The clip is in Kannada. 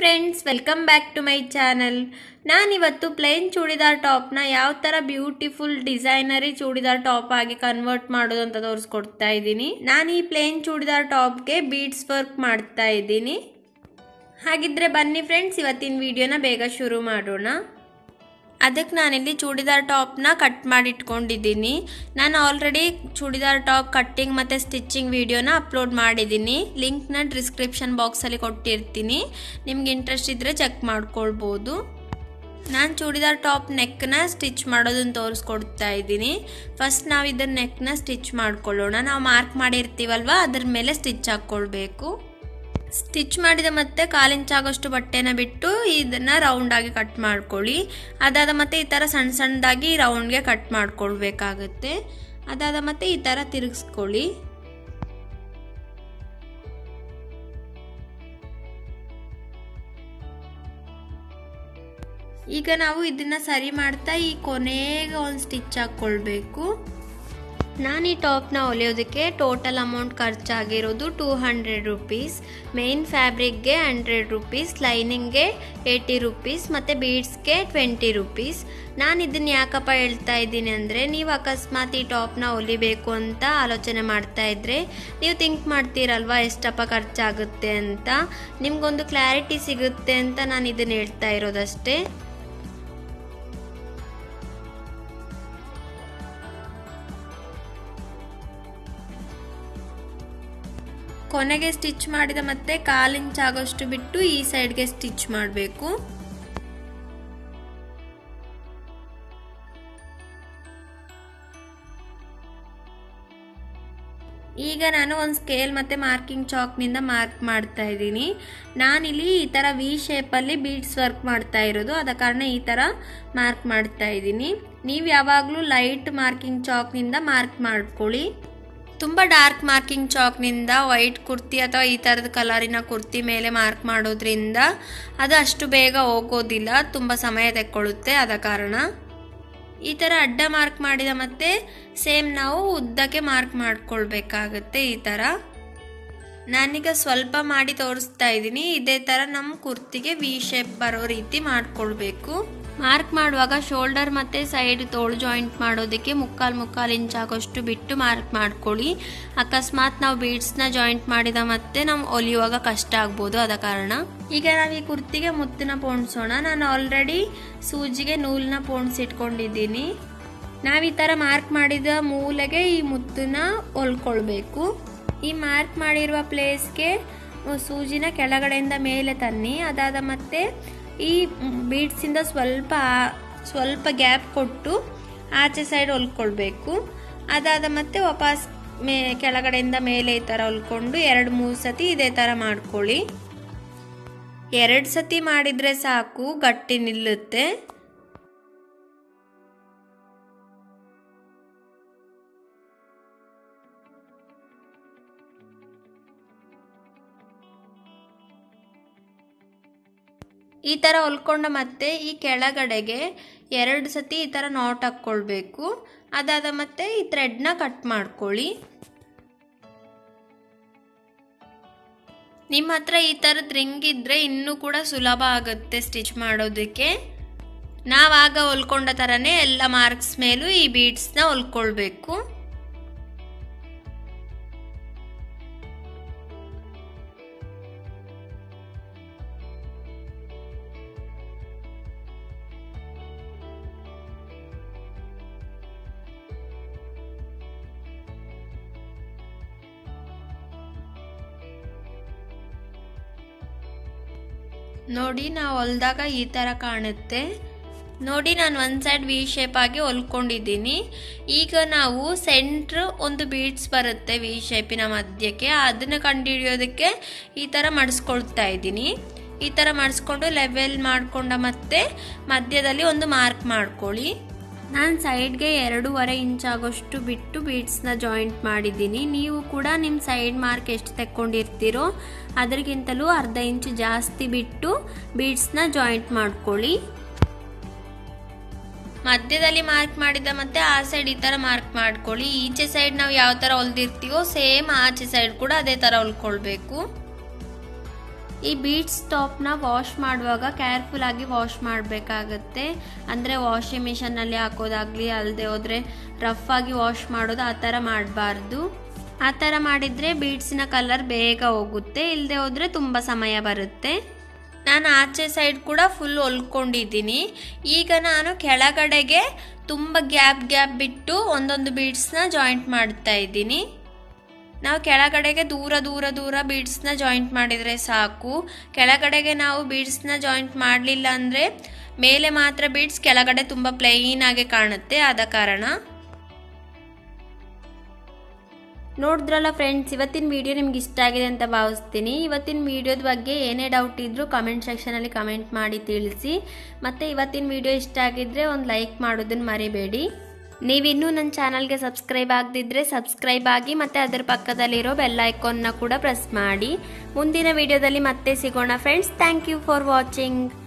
friends welcome back to my channel ನಾನಿವತ್ತು ಪ್ಲೇನ್ ಚೂಡಿದಾರ್ ಟಾಪ್ನ ಯಾವ ಥರ ಬ್ಯೂಟಿಫುಲ್ ಡಿಸೈನರಿ ಚೂಡಿದಾರ್ ಟಾಪ್ ಆಗಿ ಕನ್ವರ್ಟ್ ಮಾಡೋದು ಅಂತ ತೋರಿಸ್ಕೊಡ್ತಾ ಇದ್ದೀನಿ ನಾನು ಈ ಪ್ಲೇನ್ ಚೂಡಿದಾರ್ ಟಾಪ್ಗೆ ಬೀಡ್ಸ್ ವರ್ಕ್ ಮಾಡ್ತಾ ಇದ್ದೀನಿ ಹಾಗಿದ್ರೆ ಬನ್ನಿ ಫ್ರೆಂಡ್ಸ್ ಇವತ್ತಿನ ವಿಡಿಯೋನ ಬೇಗ ಶುರು ಮಾಡೋಣ ಅದಕ್ಕೆ ನಾನಿಲ್ಲಿ ಚೂಡಿದಾರ್ ಟಾಪ್ನ ಕಟ್ ಮಾಡಿ ಇಟ್ಕೊಂಡಿದ್ದೀನಿ ನಾನು ಆಲ್ರೆಡಿ ಚೂಡಿದಾರ್ ಟಾಪ್ ಕಟ್ಟಿಂಗ್ ಮತ್ತು ಸ್ಟಿಚ್ಚಿಂಗ್ ವಿಡಿಯೋನ ಅಪ್ಲೋಡ್ ಮಾಡಿದ್ದೀನಿ ಲಿಂಕ್ನ ಡಿಸ್ಕ್ರಿಪ್ಷನ್ ಬಾಕ್ಸಲ್ಲಿ ಕೊಟ್ಟಿರ್ತೀನಿ ನಿಮ್ಗೆ ಇಂಟ್ರೆಸ್ಟ್ ಇದ್ದರೆ ಚೆಕ್ ಮಾಡ್ಕೊಳ್ಬೋದು ನಾನು ಚೂಡಿದಾರ್ ಟಾಪ್ ನೆಕ್ನ ಸ್ಟಿಚ್ ಮಾಡೋದನ್ನು ತೋರಿಸ್ಕೊಡ್ತಾ ಇದ್ದೀನಿ ಫಸ್ಟ್ ನಾವು ಇದನ್ನ ನೆಕ್ನ ಸ್ಟಿಚ್ ಮಾಡ್ಕೊಳ್ಳೋಣ ನಾವು ಮಾರ್ಕ್ ಮಾಡಿರ್ತೀವಲ್ವ ಅದ್ರ ಮೇಲೆ ಸ್ಟಿಚ್ ಹಾಕ್ಕೊಳ್ಬೇಕು ಸ್ಟಿಚ್ ಮಾಡಿದ ಮತ್ತೆ ಕಾಲು ಇಂಚಾಗೋಷ್ಟು ಬಟ್ಟೆನ ಬಿಟ್ಟು ಇದನ್ನು ರೌಂಡಾಗಿ ಕಟ್ ಮಾಡ್ಕೊಳ್ಳಿ ಅದಾದ ಮತ್ತೆ ಈ ಥರ ಸಣ್ಣ ಸಣ್ಣದಾಗಿ ರೌಂಡ್ಗೆ ಕಟ್ ಮಾಡ್ಕೊಳ್ಬೇಕಾಗತ್ತೆ ಅದಾದ ಮತ್ತೆ ಈ ಥರ ತಿರುಗಿಸ್ಕೊಳ್ಳಿ ಈಗ ನಾವು ಇದನ್ನ ಸರಿ ಮಾಡ್ತಾ ಈ ಕೊನೆಗೆ ಒಂದು ಸ್ಟಿಚ್ ಹಾಕ್ಕೊಳ್ಬೇಕು ನಾನು ಈ ಟಾಪ್ನ ಹೊಲಿಯೋದಕ್ಕೆ ಟೋಟಲ್ ಅಮೌಂಟ್ ಖರ್ಚಾಗಿರೋದು ಟೂ ಹಂಡ್ರೆಡ್ ರುಪೀಸ್ ಮೇನ್ ಫ್ಯಾಬ್ರಿಕ್ಗೆ ಹಂಡ್ರೆಡ್ ರುಪೀಸ್ ಲೈನಿಂಗ್ಗೆ ಏಯ್ಟಿ ರುಪೀಸ್ ಮತ್ತು ಬೀಡ್ಸ್ಗೆ ಟ್ವೆಂಟಿ ರುಪೀಸ್ ನಾನು ಇದನ್ನು ಯಾಕಪ್ಪ ಹೇಳ್ತಾ ಇದ್ದೀನಿ ಅಂದರೆ ನೀವು ಅಕಸ್ಮಾತ್ ಈ ಟಾಪ್ನ ಹೊಲಿಬೇಕು ಅಂತ ಆಲೋಚನೆ ಮಾಡ್ತಾ ಇದ್ರೆ ನೀವು ಥಿಂಕ್ ಮಾಡ್ತೀರಲ್ವಾ ಎಷ್ಟಪ್ಪ ಖರ್ಚಾಗುತ್ತೆ ಅಂತ ನಿಮ್ಗೊಂದು ಕ್ಲಾರಿಟಿ ಸಿಗುತ್ತೆ ಅಂತ ನಾನು ಇದನ್ನು ಹೇಳ್ತಾ ಇರೋದಷ್ಟೇ ಕೊನೆಗೆ ಸ್ಟಿಚ್ ಮಾಡಿದ ಮತ್ತೆ ಕಾಲು ಇಂಚ್ ಆಗೋಷ್ಟು ಬಿಟ್ಟು ಈ ಸೈಡ್ಗೆ ಸ್ಟಿಚ್ ಮಾಡಬೇಕು ಈಗ ನಾನು ಒಂದು ಸ್ಕೇಲ್ ಮತ್ತು ಮಾರ್ಕಿಂಗ್ ಚಾಕ್ನಿಂದ ಮಾರ್ಕ್ ಮಾಡ್ತಾ ಇದ್ದೀನಿ ನಾನಿಲ್ಲಿ ಈ ಥರ ವಿ ಶೇಪಲ್ಲಿ ಬೀಡ್ಸ್ ವರ್ಕ್ ಮಾಡ್ತಾ ಇರೋದು ಆದ ಕಾರಣ ಈ ಥರ ಮಾರ್ಕ್ ಮಾಡ್ತಾ ಇದ್ದೀನಿ ನೀವು ಯಾವಾಗಲೂ ಲೈಟ್ ಮಾರ್ಕಿಂಗ್ ಚಾಕ್ನಿಂದ ಮಾರ್ಕ್ ಮಾಡ್ಕೊಳ್ಳಿ ತುಂಬ ಡಾರ್ಕ್ ಮಾರ್ಕಿಂಗ್ ಚಾಕ್ನಿಂದ ವೈಟ್ ಕುರ್ತಿ ಅಥವಾ ಈ ಥರದ ಕಲರಿನ ಕುರ್ತಿ ಮೇಲೆ ಮಾರ್ಕ್ ಮಾಡೋದ್ರಿಂದ ಅದು ಅಷ್ಟು ಬೇಗ ಹೋಗೋದಿಲ್ಲ ತುಂಬ ಸಮಯ ತೆಕ್ಕೊಳ್ಳುತ್ತೆ ಆದ ಕಾರಣ ಈ ಥರ ಅಡ್ಡ ಮಾರ್ಕ್ ಮಾಡಿದ ಮತ್ತೆ ಸೇಮ್ ನಾವು ಉದ್ದಕ್ಕೆ ಮಾರ್ಕ್ ಮಾಡ್ಕೊಳ್ಬೇಕಾಗತ್ತೆ ಈ ಥರ ನಾನೀಗ ಸ್ವಲ್ಪ ಮಾಡಿ ತೋರಿಸ್ತಾ ಇದ್ದೀನಿ ಇದೇ ಥರ ನಮ್ಮ ಕುರ್ತಿಗೆ ವಿ ಶೇಪ್ ಬರೋ ರೀತಿ ಮಾಡ್ಕೊಳ್ಬೇಕು ಮಾರ್ಕ್ ಮಾಡುವಾಗ ಶೋಲ್ಡರ್ ಮತ್ತು ಸೈಡ್ ತೋಳು ಜಾಯಿಂಟ್ ಮಾಡೋದಕ್ಕೆ ಮುಕ್ಕಾಲು ಮುಕ್ಕಾಲು ಇಂಚ್ ಆಗೋಷ್ಟು ಬಿಟ್ಟು ಮಾರ್ಕ್ ಮಾಡ್ಕೊಳ್ಳಿ ಅಕಸ್ಮಾತ್ ನಾವು ಬೀಡ್ಸ್ನ ಜಾಯಿಂಟ್ ಮಾಡಿದ ಮತ್ತೆ ನಾವು ಹೊಲಿಯುವಾಗ ಕಷ್ಟ ಆಗ್ಬೋದು ಆದ ಕಾರಣ ಈಗ ನಾವು ಈ ಕುರ್ತಿಗೆ ಮುತ್ತಿನ ಪೋಣಿಸೋಣ ನಾನು ಆಲ್ರೆಡಿ ಸೂಜಿಗೆ ನೂಲನ್ನ ಪೋಣಿಸಿಟ್ಕೊಂಡಿದ್ದೀನಿ ನಾವು ಈ ಥರ ಮಾರ್ಕ್ ಮಾಡಿದ ಮೂಲೆಗೆ ಈ ಮುತ್ತನ್ನ ಹೊಲ್ಕೊಳ್ಬೇಕು ಈ ಮಾರ್ಕ್ ಮಾಡಿರುವ ಪ್ಲೇಸ್ಗೆ ಸೂಜಿನ ಕೆಳಗಡೆಯಿಂದ ಮೇಲೆ ತನ್ನಿ ಅದಾದ ಮತ್ತೆ ಈ ಬೀಡ್ಸಿಂದ ಸ್ವಲ್ಪ ಸ್ವಲ್ಪ ಗ್ಯಾಪ್ ಕೊಟ್ಟು ಆಚೆ ಸೈಡ್ ಹೊಲ್ಕೊಳ್ಬೇಕು ಅದಾದ ಮತ್ತೆ ವಾಪಸ್ ಮೇ ಕೆಳಗಡೆಯಿಂದ ಮೇಲೆ ಈ ಥರ ಹೊಲ್ಕೊಂಡು ಎರಡು ಮೂರು ಸತಿ ಇದೇ ಥರ ಮಾಡ್ಕೊಳ್ಳಿ ಎರಡು ಸತಿ ಮಾಡಿದರೆ ಸಾಕು ಗಟ್ಟಿ ನಿಲ್ಲುತ್ತೆ ಈ ಥರ ಹೊಲ್ಕೊಂಡ ಮತ್ತೆ ಈ ಕೆಳಗಡೆಗೆ ಎರಡು ಸತಿ ಈ ಥರ ನಾಟ್ ಹಾಕ್ಕೊಳ್ಬೇಕು ಅದಾದ ಮತ್ತೆ ಈ ಥ್ರೆಡ್ನ ಕಟ್ ಮಾಡ್ಕೊಳ್ಳಿ ನಿಮ್ಮ ಹತ್ರ ಈ ಥರದ್ದು ರಿಂಗ್ ಇದ್ದರೆ ಇನ್ನೂ ಕೂಡ ಸುಲಭ ಆಗುತ್ತೆ ಸ್ಟಿಚ್ ಮಾಡೋದಕ್ಕೆ ನಾವಾಗ ಹೊಲ್ಕೊಂಡ ಥರನೇ ಎಲ್ಲ ಮಾರ್ಕ್ಸ್ ಮೇಲೂ ಈ ಬೀಡ್ಸ್ನ ಹೊಲ್ಕೊಳ್ಬೇಕು ನೋಡಿ ನಾವು ಹೊಲ್ದಾಗ ಈ ಥರ ಕಾಣುತ್ತೆ ನೋಡಿ ನಾನು ಒಂದು ಸೈಡ್ ವಿ ಶೇಪ್ ಆಗಿ ಹೊಲ್ಕೊಂಡಿದ್ದೀನಿ ಈಗ ನಾವು ಸೆಂಟ್ರ್ ಒಂದು ಬೀಡ್ಸ್ ಬರುತ್ತೆ ವಿ ಶೇಪಿನ ಮಧ್ಯಕ್ಕೆ ಅದನ್ನು ಕಂಡುಹಿಡಿಯೋದಕ್ಕೆ ಈ ಥರ ಮಡಿಸ್ಕೊಳ್ತಾ ಇದ್ದೀನಿ ಈ ಥರ ಮಡಿಸ್ಕೊಂಡು ಲೆವೆಲ್ ಮಾಡಿಕೊಂಡ ಮತ್ತೆ ಮಧ್ಯದಲ್ಲಿ ಒಂದು ಮಾರ್ಕ್ ಮಾಡ್ಕೊಳ್ಳಿ ನಾನು ಸೈಡ್ಗೆ ಎರಡೂವರೆ ಇಂಚ್ ಆಗೋಷ್ಟು ಬಿಟ್ಟು ಬೀಡ್ಸ್ನ ಜಾಯಿಂಟ್ ಮಾಡಿದ್ದೀನಿ ನೀವು ಕೂಡ ನಿಮ್ಮ ಸೈಡ್ ಮಾರ್ಕ್ ಎಷ್ಟು ತೆಕ್ಕೊಂಡಿರ್ತೀರೋ ಅದರಿಗಿಂತಲೂ ಅರ್ಧ ಇಂಚು ಜಾಸ್ತಿ ಬಿಟ್ಟು ಬೀಡ್ಸ್ನ ಜಾಯಿಂಟ್ ಮಾಡ್ಕೊಳ್ಳಿ ಮಧ್ಯದಲ್ಲಿ ಮಾರ್ಕ್ ಮಾಡಿದ ಮತ್ತೆ ಆ ಸೈಡ್ ಈ ಥರ ಮಾರ್ಕ್ ಮಾಡ್ಕೊಳ್ಳಿ ಈಚೆ ಸೈಡ್ ನಾವು ಯಾವ ಥರ ಹೊಲ್ದಿರ್ತೀವೋ ಸೇಮ್ ಆಚೆ ಸೈಡ್ ಕೂಡ ಅದೇ ಥರ ಹೊಲ್ಕೊಳ್ಬೇಕು ಈ ಬೀಡ್ಸ್ ಟಾಪ್ನ ವಾಶ್ ಮಾಡುವಾಗ ಕೇರ್ಫುಲ್ ಆಗಿ ವಾಶ್ ಮಾಡಬೇಕಾಗತ್ತೆ ಅಂದರೆ ವಾಷಿಂಗ್ ಮಿಷನ್ನಲ್ಲಿ ಹಾಕೋದಾಗಲಿ ಅಲ್ಲದೆ ಹೋದರೆ ರಫ್ ಆಗಿ ವಾಶ್ ಮಾಡೋದು ಆ ಥರ ಮಾಡಬಾರ್ದು ಆ ಥರ ಮಾಡಿದರೆ ಬೀಡ್ಸಿನ ಕಲರ್ ಬೇಗ ಹೋಗುತ್ತೆ ಇಲ್ಲದೆ ಹೋದರೆ ತುಂಬ ಸಮಯ ಬರುತ್ತೆ ನಾನು ಆಚೆ ಸೈಡ್ ಕೂಡ ಫುಲ್ ಹೊಲ್ಕೊಂಡಿದ್ದೀನಿ ಈಗ ನಾನು ಕೆಳಗಡೆಗೆ ತುಂಬ ಗ್ಯಾಪ್ ಗ್ಯಾಪ್ ಬಿಟ್ಟು ಒಂದೊಂದು ಬೀಡ್ಸ್ನ ಜಾಯಿಂಟ್ ಮಾಡ್ತಾ ಇದ್ದೀನಿ ನಾವು ಕೆಳಗಡೆಗೆ ದೂರ ದೂರ ದೂರ ಬೀಡ್ಸ್ನ ಜಾಯಿಂಟ್ ಮಾಡಿದರೆ ಸಾಕು ಕೆಳಗಡೆಗೆ ನಾವು ಬೀಡ್ಸ್ನ ಜಾಯಿಂಟ್ ಮಾಡಲಿಲ್ಲ ಅಂದರೆ ಮೇಲೆ ಮಾತ್ರ ಬೀಡ್ಸ್ ಕೆಳಗಡೆ ತುಂಬ ಪ್ಲೈನ್ ಆಗಿ ಕಾಣುತ್ತೆ ಆದ ಕಾರಣ ನೋಡಿದ್ರಲ್ಲ ಫ್ರೆಂಡ್ಸ್ ಇವತ್ತಿನ ವಿಡಿಯೋ ನಿಮ್ಗೆ ಇಷ್ಟ ಆಗಿದೆ ಅಂತ ಭಾವಿಸ್ತೀನಿ ಇವತ್ತಿನ ವಿಡಿಯೋದ ಬಗ್ಗೆ ಏನೇ ಡೌಟ್ ಇದ್ದರೂ ಕಮೆಂಟ್ ಸೆಕ್ಷನಲ್ಲಿ ಕಮೆಂಟ್ ಮಾಡಿ ತಿಳಿಸಿ ಮತ್ತು ಇವತ್ತಿನ ವಿಡಿಯೋ ಇಷ್ಟ ಆಗಿದ್ದರೆ ಒಂದು ಲೈಕ್ ಮಾಡೋದನ್ನು ಮರಿಬೇಡಿ ನೀವಿನ್ನೂ ನನ್ನ ಚಾನಲ್ಗೆ ಸಬ್ಸ್ಕ್ರೈಬ್ ಆಗದಿದ್ದರೆ ಸಬ್ಸ್ಕ್ರೈಬ್ ಆಗಿ ಮತ್ತು ಅದರ ಪಕ್ಕದಲ್ಲಿರೋ ಬೆಲ್ ಐಕಾನ್ನ ಕೂಡ ಪ್ರೆಸ್ ಮಾಡಿ ಮುಂದಿನ ವಿಡಿಯೋದಲ್ಲಿ ಮತ್ತೆ ಸಿಗೋಣ friends thank you for watching